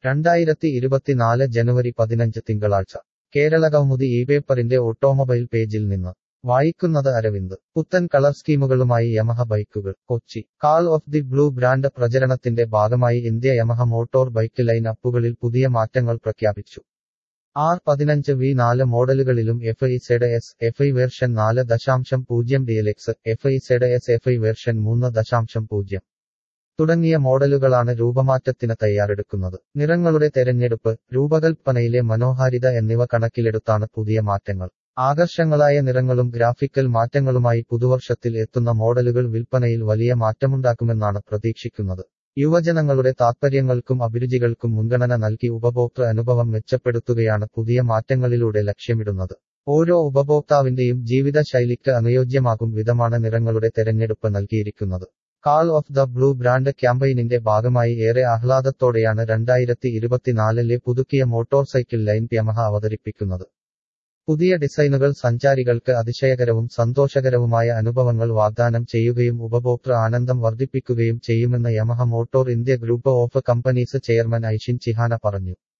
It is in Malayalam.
രണ്ടായിരത്തി ഇരുപത്തിനാല് ജനുവരി പതിനഞ്ച് തിങ്കളാഴ്ച കേരളകൗമുദി ഈ പേപ്പറിന്റെ ഓട്ടോമൊബൈൽ പേജിൽ നിന്ന് വായിക്കുന്നത് അരവിന്ദ് പുത്തൻ കളർ സ്കീമുകളുമായി യമഹ ബൈക്കുകൾ Kochi call of the blue brand പ്രചരണത്തിന്റെ ഭാഗമായി India Yamaha motor bike line അപ്പുകളിൽ പുതിയ മാറ്റങ്ങൾ പ്രഖ്യാപിച്ചു ആർ പതിനഞ്ച് വി നാല് മോഡലുകളിലും F I Z S F I version നാല് ദശാംശം പൂജ്യം DLX F I Z S F I version മൂന്ന് ദശാംശം പൂജ്യം തുടങ്ങിയ മോഡലുകളാണ് രൂപമാറ്റത്തിന് തയ്യാറെടുക്കുന്നത് നിറങ്ങളുടെ തെരഞ്ഞെടുപ്പ് രൂപകൽപ്പനയിലെ മനോഹാരിത എന്നിവ കണക്കിലെടുത്താണ് പുതിയ മാറ്റങ്ങൾ ആകർഷങ്ങളായ നിറങ്ങളും ഗ്രാഫിക്കൽ മാറ്റങ്ങളുമായി പുതുവർഷത്തിൽ എത്തുന്ന മോഡലുകൾ വിൽപ്പനയിൽ വലിയ മാറ്റമുണ്ടാക്കുമെന്നാണ് പ്രതീക്ഷിക്കുന്നത് യുവജനങ്ങളുടെ താത്പര്യങ്ങൾക്കും അഭിരുചികൾക്കും മുൻഗണന നൽകി ഉപഭോക്തൃ അനുഭവം മെച്ചപ്പെടുത്തുകയാണ് പുതിയ മാറ്റങ്ങളിലൂടെ ലക്ഷ്യമിടുന്നത് ഓരോ ഉപഭോക്താവിന്റെയും ജീവിതശൈലിക്ക് അനുയോജ്യമാകും വിധമാണ് നിറങ്ങളുടെ തെരഞ്ഞെടുപ്പ് നൽകിയിരിക്കുന്നത് call of the blue brand ക്യാമ്പയിനിന്റെ ഭാഗമായി ഏറെ ആഹ്ലാദത്തോടെയാണ് രണ്ടായിരത്തി ഇരുപത്തിനാലിലെ പുതുക്കിയ മോട്ടോർ സൈക്കിൾ ലൈൻ യമഹ അവതരിപ്പിക്കുന്നത് പുതിയ ഡിസൈനുകൾ സഞ്ചാരികൾക്ക് അതിശയകരവും സന്തോഷകരവുമായ അനുഭവങ്ങൾ വാഗ്ദാനം ചെയ്യുകയും ഉപഭോക്തൃ ആനന്ദം വർദ്ധിപ്പിക്കുകയും ചെയ്യുമെന്ന് Yamaha motor India group of companies chairman Aishin Chihana പറഞ്ഞു